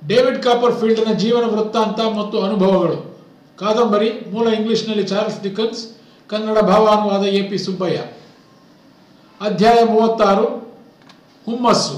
David copper ಫೀಲ್ಡ್ನ ಜೀವನ ವೃತ್ತಾಂತ ಮತ್ತು ಅನುಭವಗಳು ಕಾದಂಬರಿ ಮೂಲ ಇಂಗ್ಲಿಷ್ನಲ್ಲಿ ಚಾರ್ಲ್ಸ್ ಡಿಕನ್ಸ್ ಕನ್ನಡ ಭಾವಾನುವಾದ ಎ ಪಿ ಸುಬ್ಬಯ್ಯ ಅಧ್ಯಾಯ ಮೂವತ್ತಾರು ಹುಮ್ಮಸ್ಸು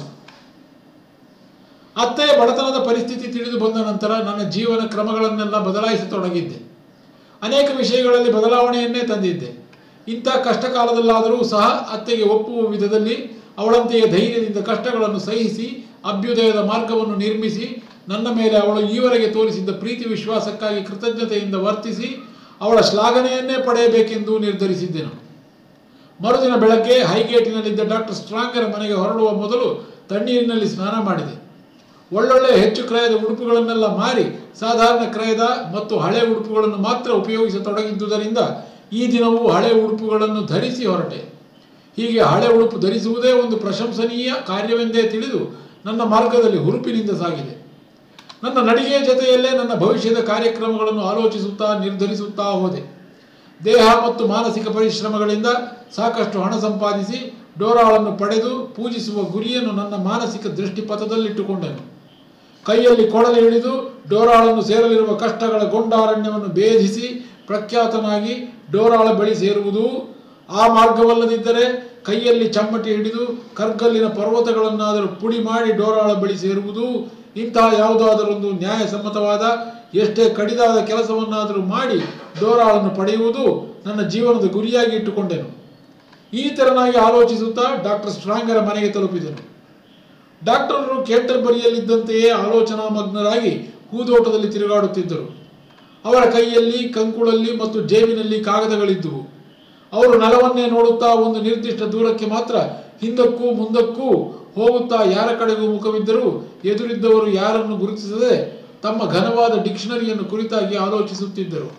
ಅತ್ತೆಯ ಬಡತನದ ಪರಿಸ್ಥಿತಿ ತಿಳಿದು ಬಂದ ನಂತರ ನನ್ನ ಜೀವನ ಕ್ರಮಗಳನ್ನೆಲ್ಲ ಬದಲಾಯಿಸತೊಡಗಿದ್ದೆ ಅನೇಕ ವಿಷಯಗಳಲ್ಲಿ ಬದಲಾವಣೆಯನ್ನೇ ತಂದಿದ್ದೆ ಇಂಥ ಕಷ್ಟ ಕಾಲದಲ್ಲಾದರೂ ಸಹ ಅತ್ತೆಗೆ ಒಪ್ಪುವ ವಿಧದಲ್ಲಿ ಅವಳಂತೆಯೇ ಧೈರ್ಯದಿಂದ ಕಷ್ಟಗಳನ್ನು ಸಹಿಸಿ ಅಭ್ಯುದಯದ ಮಾರ್ಗವನ್ನು ನಿರ್ಮಿಸಿ ನನ್ನ ಮೇಲೆ ಅವಳು ಈವರೆಗೆ ತೋರಿಸಿದ್ದ ಪ್ರೀತಿ ವಿಶ್ವಾಸಕ್ಕಾಗಿ ಕೃತಜ್ಞತೆಯಿಂದ ವರ್ತಿಸಿ ಅವಳ ಶ್ಲಾಘನೆಯನ್ನೇ ಪಡೆಯಬೇಕೆಂದು ನಿರ್ಧರಿಸಿದ್ದೆನು ಮರುದಿನ ಬೆಳಗ್ಗೆ ಹೈಗೇಟಿನಲ್ಲಿದ್ದ ಡಾಕ್ಟರ್ ಸ್ಟ್ರಾಂಗರ ಮನೆಗೆ ಹೊರಡುವ ಮೊದಲು ತಣ್ಣೀರಿನಲ್ಲಿ ಸ್ನಾನ ಮಾಡಿದೆ ಒಳ್ಳೊಳ್ಳೆ ಹೆಚ್ಚು ಕ್ರಯದ ಉಡುಪುಗಳನ್ನೆಲ್ಲ ಮಾರಿ ಸಾಧಾರಣ ಕ್ರಯದ ಮತ್ತು ಹಳೆ ಉಡುಪುಗಳನ್ನು ಮಾತ್ರ ಉಪಯೋಗಿಸತೊಡಗಿದ್ದುದರಿಂದ ಈ ದಿನವೂ ಹಳೆ ಉಡುಪುಗಳನ್ನು ಧರಿಸಿ ಹೊರಟೆ ಹೀಗೆ ಹಳೆ ಉಡುಪು ಧರಿಸುವುದೇ ಒಂದು ಪ್ರಶಂಸನೀಯ ಕಾರ್ಯವೆಂದೇ ತಿಳಿದು ನನ್ನ ಮಾರ್ಗದಲ್ಲಿ ಹುರುಪಿನಿಂದ ಸಾಗಿದೆ ನನ್ನ ನಡಿಗೆಯ ಜೊತೆಯಲ್ಲೇ ನನ್ನ ಭವಿಷ್ಯದ ಕಾರ್ಯಕ್ರಮಗಳನ್ನು ಆಲೋಚಿಸುತ್ತಾ ನಿರ್ಧರಿಸುತ್ತಾ ಹೋದೆ ದೇಹ ಮತ್ತು ಮಾನಸಿಕ ಪರಿಶ್ರಮಗಳಿಂದ ಸಾಕಷ್ಟು ಹಣ ಸಂಪಾದಿಸಿ ಡೋರಾಳನ್ನು ಪಡೆದು ಪೂಜಿಸುವ ಗುರಿಯನ್ನು ನನ್ನ ಮಾನಸಿಕ ದೃಷ್ಟಿಪಥದಲ್ಲಿಟ್ಟುಕೊಂಡೆನು ಕೈಯಲ್ಲಿ ಕೊಡಲಿ ಹಿಡಿದು ಡೋರಾಳನ್ನು ಸೇರಲಿರುವ ಕಷ್ಟಗಳ ಗೊಂಡಾರಣ್ಯವನ್ನು ಭೇದಿಸಿ ಪ್ರಖ್ಯಾತನಾಗಿ ಡೋರಾಳ ಬಳಿ ಸೇರುವುದು ಆ ಮಾರ್ಗವಲ್ಲದಿದ್ದರೆ ಕೈಯಲ್ಲಿ ಚಮ್ಮಟಿ ಹಿಡಿದು ಕರ್ಗಲ್ಲಿನ ಪರ್ವತಗಳನ್ನಾದರೂ ಪುಡಿ ಮಾಡಿ ಡೋರಾಳ ಬಳಿ ಸೇರುವುದು ಇಂತಹ ಯಾವುದಾದರೊಂದು ನ್ಯಾಯಸಮ್ಮತವಾದ ಎಷ್ಟೇ ಕಡಿದಾದ ಕೆಲಸವನ್ನಾದರೂ ಮಾಡಿ ಡೋರಾಳನ್ನು ಪಡೆಯುವುದು ನನ್ನ ಜೀವನದ ಗುರಿಯಾಗಿ ಇಟ್ಟುಕೊಂಡೆನು ಈ ತೆರನಾಗಿ ಆಲೋಚಿಸುತ್ತಾ ಡಾಕ್ಟರ್ ಸ್ಟ್ರಾಂಗರ ಮನೆಗೆ ತಲುಪಿದೆನು ಡಾಕ್ಟರರು ಕೇಂಟರ್ಬರಿಯಲ್ಲಿದ್ದಂತೆಯೇ ಆಲೋಚನಾ ಮಗ್ನರಾಗಿ ಹೂದೋಟದಲ್ಲಿ ತಿರುಗಾಡುತ್ತಿದ್ದರು ಅವರ ಕೈಯಲ್ಲಿ ಕಂಕುಳಲ್ಲಿ ಮತ್ತು ಜೇಬಿನಲ್ಲಿ ಕಾಗದಗಳಿದ್ದುವು ಅವರು ನೆಲವನ್ನೇ ನೋಡುತ್ತಾ ಒಂದು ನಿರ್ದಿಷ್ಟ ದೂರಕ್ಕೆ ಮಾತ್ರ ಹಿಂದಕ್ಕೂ ಮುಂದಕ್ಕೂ ಹೋಗುತ್ತಾ ಯಾರ ಕಡೆಗೂ ಮುಖವಿದ್ದರೂ ಎದುರಿದ್ದವರು ಯಾರನ್ನು ಗುರುತಿಸದೆ ತಮ್ಮ ಘನವಾದ ಡಿಕ್ಷನರಿಯನ್ನು ಕುರಿತಾಗಿ ಆಲೋಚಿಸುತ್ತಿದ್ದರು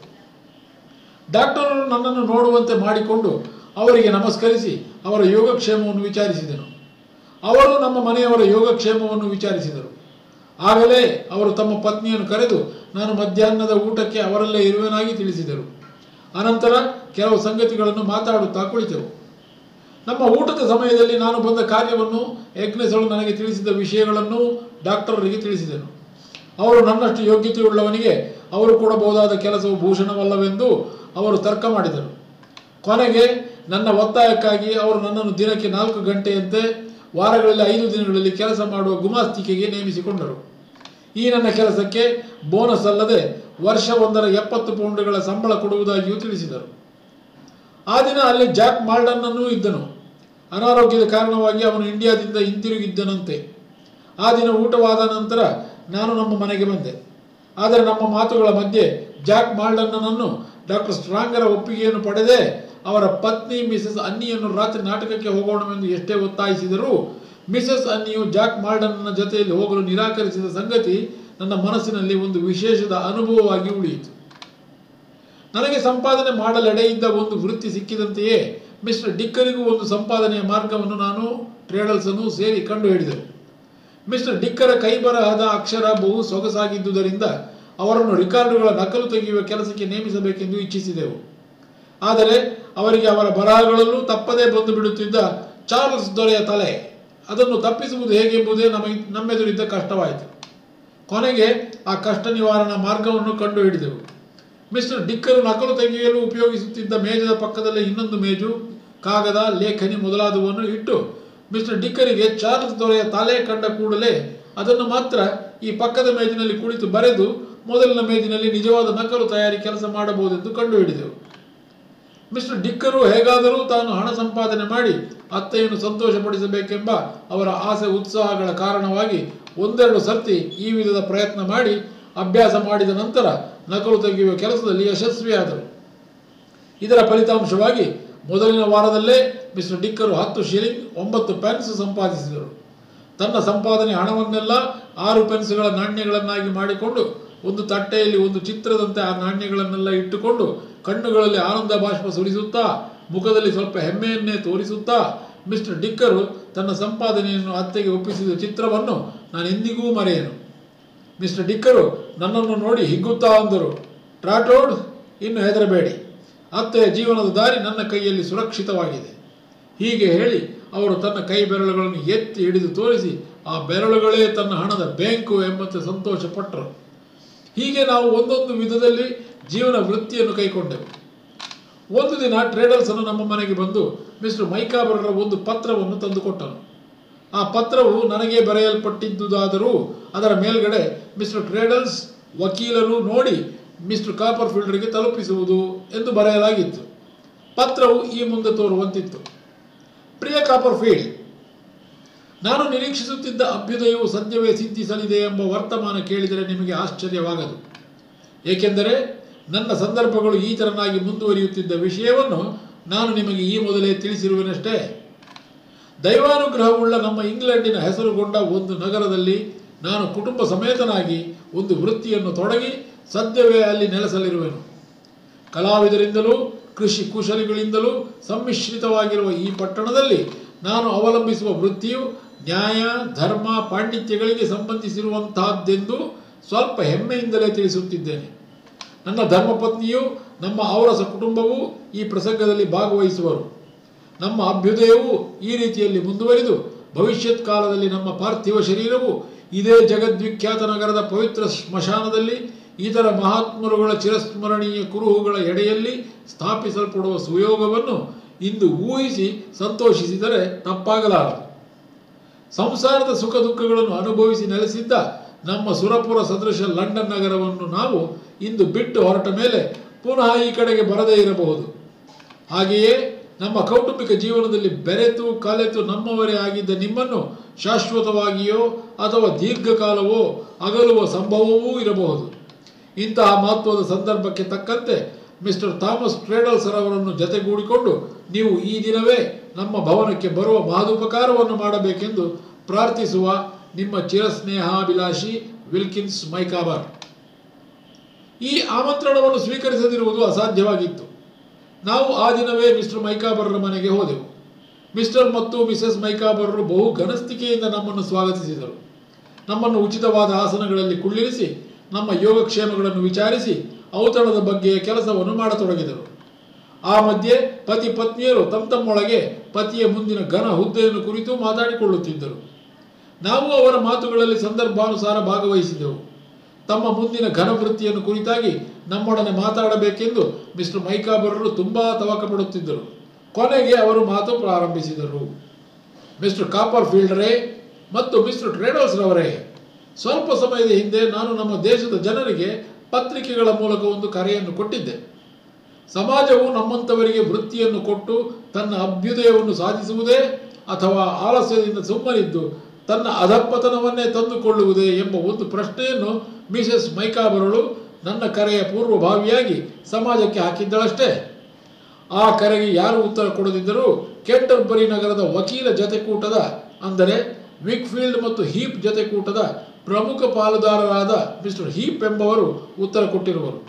ಡಾಕ್ಟರರು ನನ್ನನ್ನು ನೋಡುವಂತೆ ಮಾಡಿಕೊಂಡು ಅವರಿಗೆ ನಮಸ್ಕರಿಸಿ ಅವರ ಯೋಗಕ್ಷೇಮವನ್ನು ವಿಚಾರಿಸಿದನು ಅವರು ನಮ್ಮ ಮನೆಯವರ ಯೋಗಕ್ಷೇಮವನ್ನು ವಿಚಾರಿಸಿದರು ಆಗಲೇ ಅವರು ತಮ್ಮ ಪತ್ನಿಯನ್ನು ಕರೆದು ನಾನು ಮಧ್ಯಾಹ್ನದ ಊಟಕ್ಕೆ ಅವರಲ್ಲೇ ಇರುವೆನಾಗಿ ತಿಳಿಸಿದರು ಅನಂತರ ಕೆಲವು ಸಂಗತಿಗಳನ್ನು ಮಾತಾಡುತ್ತಾ ಕುಳಿತೆವು ನಮ್ಮ ಊಟದ ಸಮಯದಲ್ಲಿ ನಾನು ಬಂದ ಕಾರ್ಯವನ್ನು ಯಜ್ಞಸಳು ನನಗೆ ತಿಳಿಸಿದ ವಿಷಯಗಳನ್ನು ಡಾಕ್ಟರರಿಗೆ ತಿಳಿಸಿದೆನು ಅವರು ನನ್ನಷ್ಟು ಯೋಗ್ಯತೆಯುಳ್ಳವನಿಗೆ ಅವರು ಕೊಡಬಹುದಾದ ಕೆಲಸವು ಭೂಷಣವಲ್ಲವೆಂದು ಅವರು ತರ್ಕ ಮಾಡಿದರು ಕೊನೆಗೆ ನನ್ನ ಒತ್ತಾಯಕ್ಕಾಗಿ ಅವರು ನನ್ನನ್ನು ದಿನಕ್ಕೆ ನಾಲ್ಕು ಗಂಟೆಯಂತೆ ವಾರಗಳಲ್ಲಿ ಐದು ದಿನಗಳಲ್ಲಿ ಕೆಲಸ ಮಾಡುವ ಗುಮಾಸ್ತಿಕೆಗೆ ನೇಮಿಸಿಕೊಂಡರು ಈ ನನ್ನ ಕೆಲಸಕ್ಕೆ ಬೋನಸ್ ಅಲ್ಲದೆ ವರ್ಷವೊಂದರ ಎಪ್ಪತ್ತು ಪೌಂಡ್ಗಳ ಸಂಬಳ ಕೊಡುವುದಾಗಿಯೂ ತಿಳಿಸಿದರು ಆ ದಿನ ಅಲ್ಲಿ ಜಾಕ್ ಮಾಲ್ಡನ್ನೂ ಇದ್ದನು ಅನಾರೋಗ್ಯದ ಕಾರಣವಾಗಿ ಅವನು ಇಂಡಿಯಾದಿಂದ ಹಿಂತಿರುಗಿದ್ದನಂತೆ ಆ ದಿನ ಊಟವಾದ ನಂತರ ನಾನು ನಮ್ಮ ಮನೆಗೆ ಬಂದೆ ಆದರೆ ನಮ್ಮ ಮಾತುಗಳ ಮಧ್ಯೆ ಜಾಕ್ ಮಾಲ್ಡನ್ನನನ್ನು ಡಾಕ್ಟರ್ ಸ್ಟ್ರಾಂಗರ ಒಪ್ಪಿಗೆಯನ್ನು ಪಡೆದೇ ಅವರ ಪತ್ನಿ ಮಿಸಸ್ ಅನ್ನಿಯನ್ನು ರಾತ್ರಿ ನಾಟಕಕ್ಕೆ ಹೋಗೋಣವೆಂದು ಎಷ್ಟೇ ಒತ್ತಾಯಿಸಿದರೂ ಮಿಸಸ್ ಅನ್ನಿಯು ಜಾಕ್ ಮಾಲ್ಡನ್ನ ಜೊತೆಯಲ್ಲಿ ಹೋಗಲು ನಿರಾಕರಿಸಿದ ಸಂಗತಿ ನನ್ನ ಮನಸ್ಸಿನಲ್ಲಿ ಒಂದು ವಿಶೇಷದ ಅನುಭವವಾಗಿ ಉಳಿಯಿತು ನನಗೆ ಸಂಪಾದನೆ ಮಾಡಲೆಡೆಯಿದ್ದ ಒಂದು ವೃತ್ತಿ ಸಿಕ್ಕಿದಂತೆಯೇ ಮಿಸ್ಟರ್ ಡಿಕ್ಕರಿಗೂ ಒಂದು ಸಂಪಾದನೆಯ ಮಾರ್ಗವನ್ನು ನಾನು ಟ್ರೇಡಲ್ಸನ್ನು ಸೇರಿ ಕಂಡು ಹಿಡಿದೆವು ಮಿಸ್ಟರ್ ಡಿಕ್ಕರ ಕೈಬರಹದ ಅಕ್ಷರ ಬಹು ಸೊಗಸಾಗಿದ್ದುದರಿಂದ ಅವರನ್ನು ರಿಕಾರ್ಡುಗಳ ನಕಲು ತೆಗೆಯುವ ಕೆಲಸಕ್ಕೆ ನೇಮಿಸಬೇಕೆಂದು ಇಚ್ಛಿಸಿದೆವು ಆದರೆ ಅವರಿಗೆ ಅವರ ಬರಹಗಳಲ್ಲೂ ತಪ್ಪದೇ ಬಂದು ಬಿಡುತ್ತಿದ್ದ ಚಾರ್ಲ್ಸ್ ದೊರೆಯ ತಲೆ ಅದನ್ನು ತಪ್ಪಿಸುವುದು ಹೇಗೆಂಬುದೇ ನಮ ನಮ್ಮೆದುರಿದ್ದ ಕಷ್ಟವಾಯಿತು ಕೊನೆಗೆ ಆ ಕಷ್ಟ ನಿವಾರಣಾ ಮಾರ್ಗವನ್ನು ಕಂಡು ಹಿಡಿದೆವು ಮಿಸ್ಟರ್ ಡಿಕ್ಕರು ನಕಲು ತೆಗೆಯಲು ಉಪಯೋಗಿಸುತ್ತಿದ್ದ ಮೇಜದ ಪಕ್ಕದಲ್ಲೇ ಇನ್ನೊಂದು ಮೇಜು ಕಾಗದ ಲೇಖನಿ ಮೊದಲಾದವನ್ನು ಇಟ್ಟು ಮಿಸ್ಟರ್ ಡಿಕ್ಕರಿಗೆ ಚಾರ್ಲ್ಸ್ ದೊರೆಯ ತಲೆ ಕಂಡ ಕೂಡಲೇ ಅದನ್ನು ಮಾತ್ರ ಈ ಪಕ್ಕದ ಮೇಜಿನಲ್ಲಿ ಕುಳಿತು ಬರೆದು ಮೊದಲಿನ ಮೇಜಿನಲ್ಲಿ ನಿಜವಾದ ನಕಲು ತಯಾರಿ ಕೆಲಸ ಮಾಡಬಹುದೆಂದು ಕಂಡುಹಿಡಿದೆವು ಮಿಸ್ಟರ್ ಡಿಕ್ಕರು ಹೇಗಾದರೂ ತಾನು ಹಣ ಸಂಪಾದನೆ ಮಾಡಿ ಅತ್ತೆಯನ್ನು ಸಂತೋಷಪಡಿಸಬೇಕೆಂಬ ಅವರ ಆಸೆ ಉತ್ಸಾಹಗಳ ಕಾರಣವಾಗಿ ಒಂದೆರಡು ಸರ್ತಿ ಈ ವಿಧದ ಪ್ರಯತ್ನ ಮಾಡಿ ಅಭ್ಯಾಸ ಮಾಡಿದ ನಂತರ ನಕಲು ತೆಗೆಯುವ ಕೆಲಸದಲ್ಲಿ ಯಶಸ್ವಿಯಾದರು ಇದರ ಫಲಿತಾಂಶವಾಗಿ ಮೊದಲಿನ ವಾರದಲ್ಲೇ ಮಿಸ್ಟರ್ ಡಿಕ್ಕರು ಹತ್ತು ಶಿಲಿಂಗ್ ಒಂಬತ್ತು ಪೆನ್ಸ್ ಸಂಪಾದಿಸಿದರು ತನ್ನ ಸಂಪಾದನೆ ಹಣವನ್ನೆಲ್ಲ ಆರು ಪೆನ್ಸ್ಗಳ ನಾಣ್ಯಗಳನ್ನಾಗಿ ಮಾಡಿಕೊಂಡು ಒಂದು ತಟ್ಟೆಯಲ್ಲಿ ಒಂದು ಚಿತ್ರದಂತೆ ಆ ನಾಣ್ಯಗಳನ್ನೆಲ್ಲ ಇಟ್ಟುಕೊಂಡು ಕಣ್ಣುಗಳಲ್ಲಿ ಆನಂದ ಬಾಷ್ಪ ಸುರಿಸುತ್ತಾ ಮುಖದಲ್ಲಿ ಸ್ವಲ್ಪ ಹೆಮ್ಮೆಯನ್ನೇ ತೋರಿಸುತ್ತಾ ಮಿಸ್ಟರ್ ಡಿಕ್ಕರು ತನ್ನ ಸಂಪಾದನೆಯನ್ನು ಅತ್ತೆಗೆ ಒಪ್ಪಿಸಿದ ಚಿತ್ರವನ್ನು ನಾನು ಎಂದಿಗೂ ಮರೆಯನು ಮಿಸ್ಟರ್ ಡಿಕ್ಕರು ನನ್ನನ್ನು ನೋಡಿ ಹಿಗ್ಗುತ್ತಾ ಅಂದರು ಟ್ರಾಟೋಡ್ ಇನ್ನು ಹೆದರಬೇಡಿ ಅತ್ತೆಯ ಜೀವನದ ದಾರಿ ನನ್ನ ಕೈಯಲ್ಲಿ ಸುರಕ್ಷಿತವಾಗಿದೆ ಹೀಗೆ ಹೇಳಿ ಅವರು ತನ್ನ ಕೈ ಬೆರಳುಗಳನ್ನು ಎತ್ತಿ ಹಿಡಿದು ತೋರಿಸಿ ಆ ಬೆರಳುಗಳೇ ತನ್ನ ಹಣದ ಬ್ಯಾಂಕು ಎಂಬಂತೆ ಸಂತೋಷಪಟ್ಟರು ಹೀಗೆ ನಾವು ಒಂದೊಂದು ವಿಧದಲ್ಲಿ ಜೀವನ ವೃತ್ತಿಯನ್ನು ಕೈಕೊಂಡೆವು ಒಂದು ದಿನ ಟ್ರೇಡಲ್ಸನು ನಮ್ಮ ಮನೆಗೆ ಬಂದು ಮಿಸ್ಟರ್ ಮೈಕಾಬರರ ಒಂದು ಪತ್ರವನ್ನು ತಂದುಕೊಟ್ಟನು ಆ ಪತ್ರವು ನನಗೆ ಬರೆಯಲ್ಪಟ್ಟಿದ್ದುದಾದರೂ ಅದರ ಮೇಲ್ಗಡೆ ಮಿಸ್ಟರ್ ಟ್ರೇಡಲ್ಸ್ ವಕೀಲರು ನೋಡಿ ಮಿಸ್ಟರ್ ಕಾಪರ್ ಫೀಲ್ಡರ್ಗೆ ತಲುಪಿಸುವುದು ಎಂದು ಬರೆಯಲಾಗಿತ್ತು ಪತ್ರವು ಈ ಮುಂದೆ ತೋರುವಂತಿತ್ತು ಪ್ರಿಯ ಕಾಪರ್ ಫೀಲ್ಡ್ ನಾನು ನಿರೀಕ್ಷಿಸುತ್ತಿದ್ದ ಅಭ್ಯುದಯವು ಸದ್ಯವೇ ಸಿದ್ಧಿಸಲಿದೆ ಎಂಬ ವರ್ತಮಾನ ಕೇಳಿದರೆ ನಿಮಗೆ ಆಶ್ಚರ್ಯವಾಗದು ಏಕೆಂದರೆ ನನ್ನ ಸಂದರ್ಭಗಳು ಈ ತೆರನಾಗಿ ಮುಂದುವರಿಯುತ್ತಿದ್ದ ವಿಷಯವನ್ನು ನಾನು ನಿಮಗೆ ಈ ಮೊದಲೇ ತಿಳಿಸಿರುವೆನಷ್ಟೇ ದೈವಾನುಗ್ರಹವುಳ್ಳ ನಮ್ಮ ಇಂಗ್ಲೆಂಡಿನ ಹೆಸರುಗೊಂಡ ಒಂದು ನಗರದಲ್ಲಿ ನಾನು ಕುಟುಂಬ ಸಮೇತನಾಗಿ ಒಂದು ವೃತ್ತಿಯನ್ನು ತೊಡಗಿ ಸದ್ಯವೇ ಅಲ್ಲಿ ನೆಲೆಸಲಿರುವೆನು ಕಲಾವಿದರಿಂದಲೂ ಕೃಷಿ ಕುಶಲಿಗಳಿಂದಲೂ ಸಮ್ಮಿಶ್ರಿತವಾಗಿರುವ ಈ ಪಟ್ಟಣದಲ್ಲಿ ನಾನು ಅವಲಂಬಿಸುವ ವೃತ್ತಿಯು ನ್ಯಾಯ ಧರ್ಮ ಪಾಂಡಿತ್ಯಗಳಿಗೆ ಸಂಬಂಧಿಸಿರುವಂತಹದ್ದೆಂದು ಸ್ವಲ್ಪ ಹೆಮ್ಮೆಯಿಂದಲೇ ತಿಳಿಸುತ್ತಿದ್ದೇನೆ ನನ್ನ ಧರ್ಮಪತ್ನಿಯು ನಮ್ಮ ಔರಸ ಕುಟುಂಬವು ಈ ಪ್ರಸಂಗದಲ್ಲಿ ಭಾಗವಹಿಸುವರು ನಮ್ಮ ಅಭ್ಯುದಯವು ಈ ರೀತಿಯಲ್ಲಿ ಮುಂದುವರಿದು ಭವಿಷ್ಯತ್ ಕಾಲದಲ್ಲಿ ನಮ್ಮ ಪಾರ್ಥಿವ ಶರೀರವು ಇದೇ ಜಗದ್ವಿಖ್ಯಾತ ನಗರದ ಪವಿತ್ರ ಸ್ಮಶಾನದಲ್ಲಿ ಇತರ ಮಹಾತ್ಮರುಗಳ ಚಿರಸ್ಮರಣೀಯ ಕುರುಹುಗಳ ಎಡೆಯಲ್ಲಿ ಸ್ಥಾಪಿಸಲ್ಪಡುವ ಸುಯೋಗವನ್ನು ಇಂದು ಊಹಿಸಿ ಸಂತೋಷಿಸಿದರೆ ತಪ್ಪಾಗಲಾರದು ಸಂಸಾರದ ಸುಖ ದುಃಖಗಳನ್ನು ಅನುಭವಿಸಿ ನೆಲೆಸಿದ್ದ ನಮ್ಮ ಸುರಪುರ ಸದೃಶ ಲಂಡನ್ ನಗರವನ್ನು ನಾವು ಇಂದು ಬಿಟ್ಟು ಹೊರಟ ಮೇಲೆ ಪುನಃ ಈ ಕಡೆಗೆ ಬರದೇ ಇರಬಹುದು ಹಾಗೆಯೇ ನಮ್ಮ ಕೌಟುಂಬಿಕ ಜೀವನದಲ್ಲಿ ಬೆರೆತು ಕಲೆತು ನಮ್ಮವರೇ ಆಗಿದ್ದ ನಿಮ್ಮನ್ನು ಶಾಶ್ವತವಾಗಿಯೋ ಅಥವಾ ದೀರ್ಘಕಾಲವೋ ಅಗಲುವ ಸಂಭವವೂ ಇರಬಹುದು ಇಂತಹ ಮಹತ್ವದ ಸಂದರ್ಭಕ್ಕೆ ತಕ್ಕಂತೆ ಮಿಸ್ಟರ್ ಥಾಮಸ್ ಟ್ರೇಡಲ್ಸರ್ ಅವರನ್ನು ಜತೆಗೂಡಿಕೊಂಡು ನೀವು ಈ ದಿನವೇ ನಮ್ಮ ಭವನಕ್ಕೆ ಬರುವ ಮಹದುಪಕಾರವನ್ನು ಮಾಡಬೇಕೆಂದು ಪ್ರಾರ್ಥಿಸುವ ನಿಮ್ಮ ಚಿರಸ್ನೇಹಾಭಿಲಾಷಿ ವಿಲ್ಕಿನ್ಸ್ ಮೈಕಾಬರ್ ಈ ಆಮಂತ್ರಣವನ್ನು ಸ್ವೀಕರಿಸದಿರುವುದು ಅಸಾಧ್ಯವಾಗಿತ್ತು ನಾವು ಆ ದಿನವೇ ಮಿಸ್ಟರ್ ಮೈಕಾಬರರ ಮನೆಗೆ ಹೋದೆವು ಮಿಸ್ಟರ್ ಮತ್ತು ಮಿಸೆಸ್ ಮೈಕಾಬರರು ಬಹು ಘನಸ್ಥಿಕೆಯಿಂದ ನಮ್ಮನ್ನು ಸ್ವಾಗತಿಸಿದರು ನಮ್ಮನ್ನು ಉಚಿತವಾದ ಆಸನಗಳಲ್ಲಿ ಕುಳ್ಳಿರಿಸಿ ನಮ್ಮ ಯೋಗಕ್ಷೇಮಗಳನ್ನು ವಿಚಾರಿಸಿ ಔತಣದ ಬಗ್ಗೆ ಕೆಲಸವನ್ನು ಮಾಡತೊಡಗಿದರು ಆ ಮಧ್ಯೆ ಪತಿ ಪತ್ನಿಯರು ತಮ್ಮ ತಮ್ಮೊಳಗೆ ಪತಿಯ ಮುಂದಿನ ಘನ ಹುದ್ದೆಯನ್ನು ಕುರಿತು ಮಾತಾಡಿಕೊಳ್ಳುತ್ತಿದ್ದರು ನಾವು ಅವರ ಮಾತುಗಳಲ್ಲಿ ಸಂದರ್ಭಾನುಸಾರ ಭಾಗವಹಿಸಿದೆವು ತಮ್ಮ ಮುಂದಿನ ಘನ ವೃತ್ತಿಯನ್ನು ಕುರಿತಾಗಿ ನಮ್ಮೊಡನೆ ಮಾತಾಡಬೇಕೆಂದು ಮಿಸ್ಟರ್ ಮೈಕಾಬರರು ತುಂಬಾ ತವಕ ಪಡುತ್ತಿದ್ದರು ಕೊನೆಗೆ ಅವರು ಮಾತು ಪ್ರಾರಂಭಿಸಿದರು ಮಿಸ್ಟರ್ ಕಾಪರ್ ಫೀಲ್ಡರೇ ಮತ್ತು ಮಿಸ್ಟರ್ ಟ್ರೇಡರ್ಸ್ ರವರೇ ಸ್ವಲ್ಪ ಸಮಯದ ಹಿಂದೆ ನಾನು ನಮ್ಮ ದೇಶದ ಜನರಿಗೆ ಪತ್ರಿಕೆಗಳ ಮೂಲಕ ಒಂದು ಕರೆಯನ್ನು ಕೊಟ್ಟಿದ್ದೆ ಸಮಾಜವು ನಮ್ಮಂಥವರಿಗೆ ವೃತ್ತಿಯನ್ನು ಕೊಟ್ಟು ತನ್ನ ಅಭ್ಯುದಯವನ್ನು ಸಾಧಿಸುವುದೇ ಅಥವಾ ಆಲಸ್ಯದಿಂದ ಸುಮ್ಮನಿದ್ದು ತನ್ನ ಅಧಪ್ಪತನವನ್ನೇ ತಂದುಕೊಳ್ಳುವುದೇ ಎಂಬ ಒಂದು ಪ್ರಶ್ನೆಯನ್ನು ಮಿಸೆಸ್ ಮೈಕಾಬರಳು ನನ್ನ ಕರೆಯ ಪೂರ್ವಭಾವಿಯಾಗಿ ಸಮಾಜಕ್ಕೆ ಹಾಕಿದ್ದಳಷ್ಟೇ ಆ ಕರೆಗೆ ಯಾರು ಉತ್ತರ ಕೊಡದಿದ್ದರೂ ಕೆಂಟರ್ಬರಿ ನಗರದ ವಕೀಲ ಜತೆಕೂಟದ ಅಂದರೆ ವಿಕ್ಫೀಲ್ಡ್ ಮತ್ತು ಹೀಪ್ ಜತೆಕೂಟದ ಪ್ರಮುಖ ಪಾಲುದಾರರಾದ ಮಿಸ್ಟರ್ ಹೀಪ್ ಎಂಬವರು ಉತ್ತರ ಕೊಟ್ಟಿರುವರು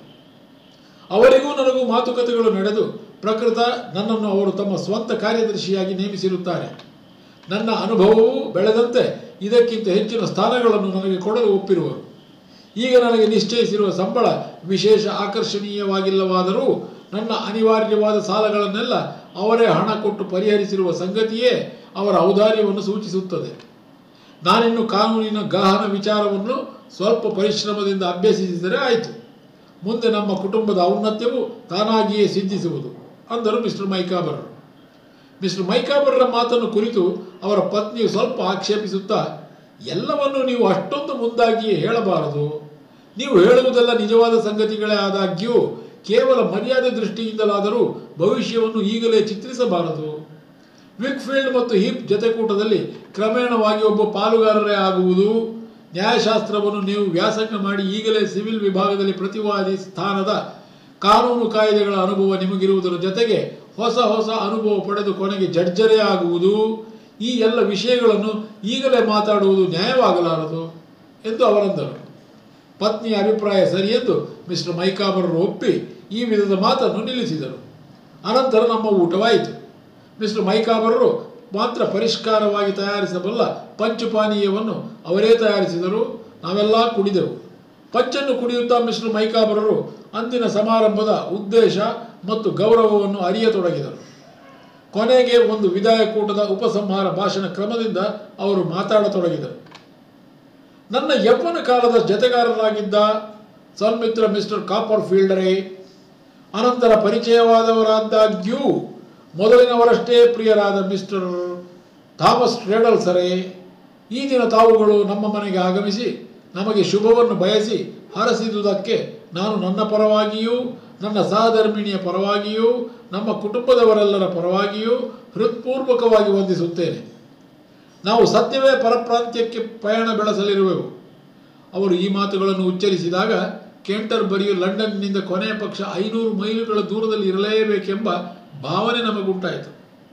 ಅವರಿಗೂ ನನಗೂ ಮಾತುಕತೆಗಳು ನಡೆದು ಪ್ರಕೃತ ನನ್ನನ್ನು ಅವರು ತಮ್ಮ ಸ್ವಂತ ಕಾರ್ಯದರ್ಶಿಯಾಗಿ ನೇಮಿಸಿರುತ್ತಾರೆ ನನ್ನ ಅನುಭವವೂ ಬೆಳೆದಂತೆ ಇದಕ್ಕಿಂತ ಹೆಚ್ಚಿನ ಸ್ಥಾನಗಳನ್ನು ನನಗೆ ಕೊಡಲು ಒಪ್ಪಿರುವರು ಈಗ ನನಗೆ ನಿಶ್ಚಯಿಸಿರುವ ಸಂಬಳ ವಿಶೇಷ ಆಕರ್ಷಣೀಯವಾಗಿಲ್ಲವಾದರೂ ನನ್ನ ಅನಿವಾರ್ಯವಾದ ಸಾಲಗಳನ್ನೆಲ್ಲ ಅವರೇ ಹಣ ಕೊಟ್ಟು ಪರಿಹರಿಸಿರುವ ಸಂಗತಿಯೇ ಅವರ ಔದಾರ್ಯವನ್ನು ಸೂಚಿಸುತ್ತದೆ ನಾನಿನ್ನು ಕಾನೂನಿನ ಗಹನ ವಿಚಾರವನ್ನು ಸ್ವಲ್ಪ ಪರಿಶ್ರಮದಿಂದ ಅಭ್ಯಸಿಸಿದರೆ ಆಯಿತು ಮುಂದೆ ನಮ್ಮ ಕುಟುಂಬದ ಔನ್ನತ್ಯವು ತಾನಾಗಿಯೇ ಸಿದ್ಧಿಸುವುದು ಅಂದರು ಮಿಸ್ಟರ್ ಮೈಕಾಬರರು ಮಿಸ್ಟರ್ ಮೈಕಾಬರರ ಮಾತನ್ನು ಕುರಿತು ಅವರ ಪತ್ನಿಯು ಸ್ವಲ್ಪ ಆಕ್ಷೇಪಿಸುತ್ತಾ ಎಲ್ಲವನ್ನು ನೀವು ಅಷ್ಟೊಂದು ಮುಂದಾಗಿಯೇ ಹೇಳಬಾರದು ನೀವು ಹೇಳುವುದೆಲ್ಲ ನಿಜವಾದ ಸಂಗತಿಗಳೇ ಆದಾಗ್ಯೂ ಕೇವಲ ಮರ್ಯಾದೆ ದೃಷ್ಟಿಯಿಂದಲಾದರೂ ಭವಿಷ್ಯವನ್ನು ಈಗಲೇ ಚಿತ್ರಿಸಬಾರದು ವಿಕ್ಫೀಲ್ಡ್ ಮತ್ತು ಹಿಪ್ ಜತೆಕೂಟದಲ್ಲಿ ಕ್ರಮೇಣವಾಗಿ ಒಬ್ಬ ಪಾಲುಗಾರರೇ ಆಗುವುದು ನ್ಯಾಯಶಾಸ್ತ್ರವನ್ನು ನೀವು ವ್ಯಾಸಂಗ ಮಾಡಿ ಈಗಲೇ ಸಿವಿಲ್ ವಿಭಾಗದಲ್ಲಿ ಪ್ರತಿವಾದಿ ಸ್ಥಾನದ ಕಾನೂನು ಕಾಯ್ದೆಗಳ ಅನುಭವ ನಿಮಗಿರುವುದರ ಜೊತೆಗೆ ಹೊಸ ಹೊಸ ಅನುಭವ ಪಡೆದು ಕೊನೆಗೆ ಜಡ್ಜರೇ ಆಗುವುದು ಈ ಎಲ್ಲ ವಿಷಯಗಳನ್ನು ಈಗಲೇ ಮಾತಾಡುವುದು ನ್ಯಾಯವಾಗಲಾರದು ಎಂದು ಅವರಂದರು ಪತ್ನಿಯ ಅಭಿಪ್ರಾಯ ಸರಿಯೆಂದು ಮಿಸ್ಟರ್ ಮೈಕಾಬರರು ಒಪ್ಪಿ ಈ ವಿಧದ ಮಾತನ್ನು ನಿಲ್ಲಿಸಿದರು ಅನಂತರ ನಮ್ಮ ಊಟವಾಯಿತು ಮಿಸ್ಟರ್ ಮೈಕಾಬರರು ಮಾತ್ರ ಪರಿಷ್ಕಾರವಾಗಿ ತಯಾರಿಸಬಲ್ಲ ಪಂಚಪಾನೀಯವನ್ನು ಅವರೇ ತಯಾರಿಸಿದರು ನಾವೆಲ್ಲ ಕುಡಿದೆವು ಪಂಚನ್ನು ಕುಡಿಯುತ್ತಾ ಮಿಸ್ಟರ್ ಮೈಕಾಬರರು ಅಂದಿನ ಸಮಾರಂಭದ ಉದ್ದೇಶ ಮತ್ತು ಗೌರವವನ್ನು ಅರಿಯತೊಡಗಿದರು ಕೊನೆಗೆ ಒಂದು ವಿದಾಯ ಕೂಟದ ಉಪಸಂಹಾರ ಭಾಷಣ ಕ್ರಮದಿಂದ ಅವರು ಮಾತಾಡತೊಡಗಿದರು ನನ್ನ ಯೌವನ ಕಾಲದ ಜತೆಗಾರರಾಗಿದ್ದ ಸನ್ಮಿತ್ರ ಮಿಸ್ಟರ್ ಕಾಪರ್ ಫೀಲ್ಡರೇ ಅನಂತರ ಪರಿಚಯವಾದವರಾದಾಗ್ಯೂ ಮೊದಲಿನವರಷ್ಟೇ ಪ್ರಿಯರಾದ ಮಿಸ್ಟರ್ ಥಾಮಸ್ ಟ್ರೇಡಲ್ಸರೇ ಈ ದಿನ ತಾವುಗಳು ನಮ್ಮ ಮನೆಗೆ ಆಗಮಿಸಿ ನಮಗೆ ಶುಭವನ್ನು ಬಯಸಿ ಹರಸಿದುದಕ್ಕೆ ನಾನು ನನ್ನ ಪರವಾಗಿಯೂ ನನ್ನ ಸಹಧರ್ಮಿಣಿಯ ಪರವಾಗಿಯೂ ನಮ್ಮ ಕುಟುಂಬದವರೆಲ್ಲರ ಪರವಾಗಿಯೂ ಹೃತ್ಪೂರ್ವಕವಾಗಿ ವಂದಿಸುತ್ತೇನೆ ನಾವು ಸದ್ಯವೇ ಪರಪ್ರಾಂತ್ಯಕ್ಕೆ ಪಯಣ ಬೆಳೆಸಲಿರುವೆವು ಅವರು ಈ ಮಾತುಗಳನ್ನು ಉಚ್ಚರಿಸಿದಾಗ ಕೆಂಟರ್ಬರಿಯು ಲಂಡನ್ನಿಂದ ಕೊನೆಯ ಪಕ್ಷ ಐನೂರು ಮೈಲುಗಳ ದೂರದಲ್ಲಿ ಇರಲೇಬೇಕೆಂಬ ಭಾವನೆ ನಮಗುಂಟಾಯಿತು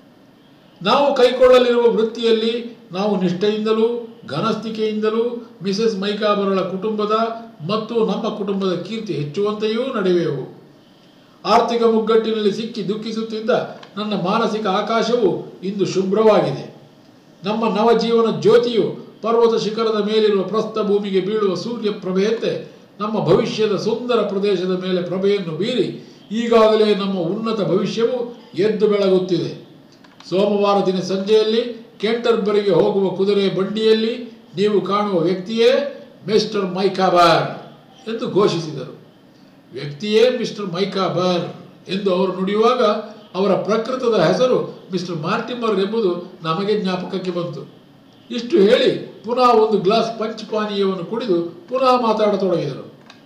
ನಾವು ಕೈಕೊಳ್ಳಲಿರುವ ವೃತ್ತಿಯಲ್ಲಿ ನಾವು ನಿಷ್ಠೆಯಿಂದಲೂ ಘನಸ್ಥಿಕೆಯಿಂದಲೂ ಮಿಸೆಸ್ ಮೈಕಾಬರಳ ಕುಟುಂಬದ ಮತ್ತು ನಮ್ಮ ಕುಟುಂಬದ ಕೀರ್ತಿ ಹೆಚ್ಚುವಂತೆಯೂ ನಡೆಯುವೆವು ಆರ್ಥಿಕ ಮುಗ್ಗಟ್ಟಿನಲ್ಲಿ ಸಿಕ್ಕಿ ದುಃಖಿಸುತ್ತಿದ್ದ ನನ್ನ ಮಾನಸಿಕ ಆಕಾಶವು ಇಂದು ಶುಭ್ರವಾಗಿದೆ ನಮ್ಮ ನವಜೀವನ ಜ್ಯೋತಿಯು ಪರ್ವತ ಶಿಖರದ ಮೇಲಿರುವ ಪ್ರಸ್ಥ ಭೂಮಿಗೆ ಬೀಳುವ ಸೂರ್ಯ ಪ್ರಭೆಯಂತೆ ನಮ್ಮ ಭವಿಷ್ಯದ ಸುಂದರ ಪ್ರದೇಶದ ಮೇಲೆ ಪ್ರಭೆಯನ್ನು ಬೀರಿ ಈಗಾಗಲೇ ನಮ್ಮ ಉನ್ನತ ಭವಿಷ್ಯವು ಎದ್ದು ಬೆಳಗುತ್ತಿದೆ ಸೋಮವಾರ ದಿನ ಸಂಜೆಯಲ್ಲಿ ಕೆಂಟರ್ಬರಿಗೆ ಹೋಗುವ ಕುದುರೆ ಬಂಡಿಯಲ್ಲಿ ನೀವು ಕಾಣುವ ವ್ಯಕ್ತಿಯೇ ಮಿಸ್ಟರ್ ಮೈಕಾಬಾರ್ ಎಂದು ಘೋಷಿಸಿದರು ವ್ಯಕ್ತಿಯೇ ಮಿಸ್ಟರ್ ಮೈಕಾಬರ್ ಎಂದು ಅವರು ನುಡಿಯುವಾಗ ಅವರ ಪ್ರಕೃತದ ಹೆಸರು ಮಿಸ್ಟರ್ ಮಾರ್ಟಿಮರ್ ಎಂಬುದು ನಮಗೆ ಜ್ಞಾಪಕಕ್ಕೆ ಬಂತು ಇಷ್ಟು ಹೇಳಿ ಪುನಃ ಒಂದು ಗ್ಲಾಸ್ ಪಂಚ್ ಪಾನೀಯವನ್ನು ಕುಡಿದು ಪುನಃ ಮಾತಾಡತೊಡಗಿದರು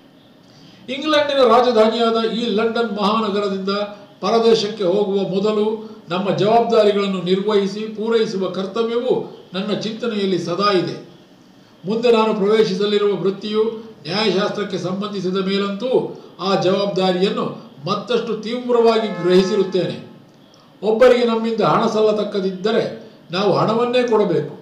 ಇಂಗ್ಲೆಂಡಿನ ರಾಜಧಾನಿಯಾದ ಈ ಲಂಡನ್ ಮಹಾನಗರದಿಂದ ಪರದೇಶಕ್ಕೆ ಹೋಗುವ ಮೊದಲು ನಮ್ಮ ಜವಾಬ್ದಾರಿಗಳನ್ನು ನಿರ್ವಹಿಸಿ ಪೂರೈಸುವ ಕರ್ತವ್ಯವು ನನ್ನ ಚಿಂತನೆಯಲ್ಲಿ ಸದಾ ಇದೆ ಮುಂದೆ ನಾನು ಪ್ರವೇಶಿಸಲಿರುವ ವೃತ್ತಿಯು ನ್ಯಾಯಶಾಸ್ತ್ರಕ್ಕೆ ಸಂಬಂಧಿಸಿದ ಮೇಲಂತೂ ಆ ಜವಾಬ್ದಾರಿಯನ್ನು ಮತ್ತಷ್ಟು ತೀವ್ರವಾಗಿ ಗ್ರಹಿಸಿರುತ್ತೇನೆ ಒಬ್ಬರಿಗೆ ನಮ್ಮಿಂದ ಹಣ ಸಲ್ಲತಕ್ಕದಿದ್ದರೆ ನಾವು ಹಣವನ್ನೇ ಕೊಡಬೇಕು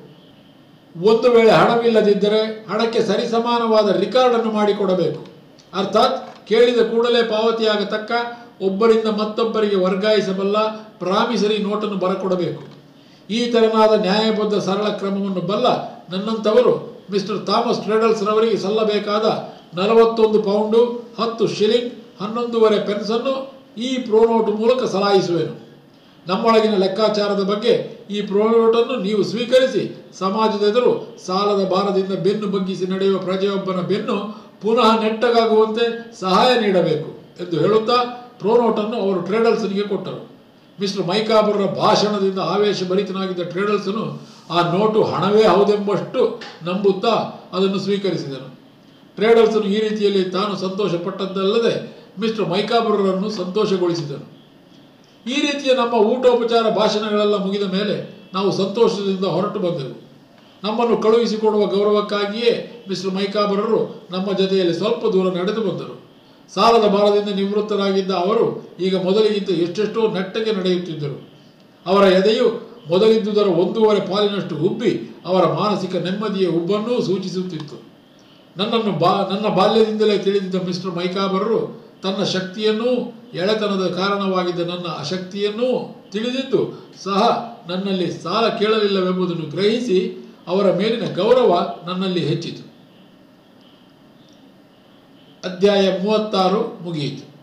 ಒಂದು ವೇಳೆ ಹಣವಿಲ್ಲದಿದ್ದರೆ ಹಣಕ್ಕೆ ಸರಿಸಮಾನವಾದ ರಿಕಾರ್ಡನ್ನು ಮಾಡಿಕೊಡಬೇಕು ಅರ್ಥಾತ್ ಕೇಳಿದ ಕೂಡಲೇ ಪಾವತಿಯಾಗತಕ್ಕ ಒಬ್ಬರಿಂದ ಮತ್ತೊಬ್ಬರಿಗೆ ವರ್ಗಾಯಿಸಬಲ್ಲ ಪ್ರಾಮಿಸರಿ ನೋಟನ್ನು ಬರಕೊಡಬೇಕು ಈ ತೆರನಾದ ನ್ಯಾಯಬದ್ಧ ಸರಳ ಕ್ರಮವನ್ನು ಬಲ್ಲ ನನ್ನಂಥವರು ಮಿಸ್ಟರ್ ಥಾಮಸ್ ಟ್ರೇಡಲ್ಸ್ ರವರಿಗೆ ಸಲ್ಲಬೇಕಾದ ನಲವತ್ತೊಂದು ಪೌಂಡು ಹತ್ತು ಶಿಲಿಂಗ್ ಹನ್ನೊಂದೂವರೆ ಪೆನ್ಸನ್ನು ಈ ಪ್ರೋನೋಟ್ ಮೂಲಕ ಸಲಾಯಿಸುವೆನು ನಮ್ಮೊಳಗಿನ ಲೆಕ್ಕಾಚಾರದ ಬಗ್ಗೆ ಈ ಪ್ರೋನೋಟನ್ನು ನೀವು ಸ್ವೀಕರಿಸಿ ಸಮಾಜದೆದುರು ಸಾಲದ ಭಾರದಿಂದ ಬೆನ್ನು ಬಗ್ಗಿಸಿ ನಡೆಯುವ ಪ್ರಜೆಯೊಬ್ಬನ ಬೆನ್ನು ಪುನಃ ನೆಟ್ಟಗಾಗುವಂತೆ ಸಹಾಯ ನೀಡಬೇಕು ಎಂದು ಹೇಳುತ್ತಾ ಪ್ರೋನೋಟನ್ನು ಅವರು ಟ್ರೇಡಲ್ಸನಿಗೆ ಕೊಟ್ಟರು ಮಿಸ್ಟರ್ ಮೈಕಾಬರರ ಭಾಷಣದಿಂದ ಆವೇಶಭರಿತನಾಗಿದ್ದ ಟ್ರೇಡಲ್ಸನು ಆ ನೋಟು ಹಣವೇ ಹೌದೆಂಬಷ್ಟು ನಂಬುತ್ತಾ ಅದನ್ನು ಸ್ವೀಕರಿಸಿದನು ಟ್ರೇಡಲ್ಸನು ಈ ರೀತಿಯಲ್ಲಿ ತಾನು ಸಂತೋಷಪಟ್ಟದ್ದಲ್ಲದೆ ಮಿಸ್ಟರ್ ಮೈಕಾಬರರನ್ನು ಸಂತೋಷಗೊಳಿಸಿದನು ಈ ರೀತಿಯ ನಮ್ಮ ಊಟೋಪಚಾರ ಭಾಷಣಗಳೆಲ್ಲ ಮುಗಿದ ಮೇಲೆ ನಾವು ಸಂತೋಷದಿಂದ ಹೊರಟು ಬಂದೆವು ನಮ್ಮನ್ನು ಕಳುಹಿಸಿಕೊಡುವ ಗೌರವಕ್ಕಾಗಿಯೇ ಮಿಸ್ಟರ್ ಮೈಕಾಬರರು ನಮ್ಮ ಜೊತೆಯಲ್ಲಿ ಸ್ವಲ್ಪ ದೂರ ನಡೆದು ಬಂದರು ಸಾಲದ ಭಾರದಿಂದ ನಿವೃತ್ತರಾಗಿದ್ದ ಅವರು ಈಗ ಮೊದಲಿಗಿಂತ ಎಷ್ಟೆಷ್ಟೋ ನೆಟ್ಟಗೆ ನಡೆಯುತ್ತಿದ್ದರು ಅವರ ಎದೆಯು ಮೊದಲಿದ್ದುದರ ಒಂದೂವರೆ ಪಾಲಿನಷ್ಟು ಉಬ್ಬಿ ಅವರ ಮಾನಸಿಕ ನೆಮ್ಮದಿಯ ಉಬ್ಬನ್ನೂ ಸೂಚಿಸುತ್ತಿತ್ತು ನನ್ನನ್ನು ಬಾ ನನ್ನ ಬಾಲ್ಯದಿಂದಲೇ ತಿಳಿದಿದ್ದ ಮಿಸ್ಟರ್ ಮೈಕಾಬರರು ತನ್ನ ಶಕ್ತಿಯನ್ನೂ ಎಳೆತನದ ಕಾರಣವಾಗಿದ್ದ ನನ್ನ ಅಶಕ್ತಿಯನ್ನೂ ತಿಳಿದಿದ್ದು ಸಹ ನನ್ನಲ್ಲಿ ಸಾಲ ಕೇಳಲಿಲ್ಲವೆಂಬುದನ್ನು ಗ್ರಹಿಸಿ ಅವರ ಮೇಲಿನ ಗೌರವ ನನ್ನಲ್ಲಿ ಹೆಚ್ಚಿತು ಅಧ್ಯಾಯ ಮೂವತ್ತಾರು ಮುಗಿಯಿತು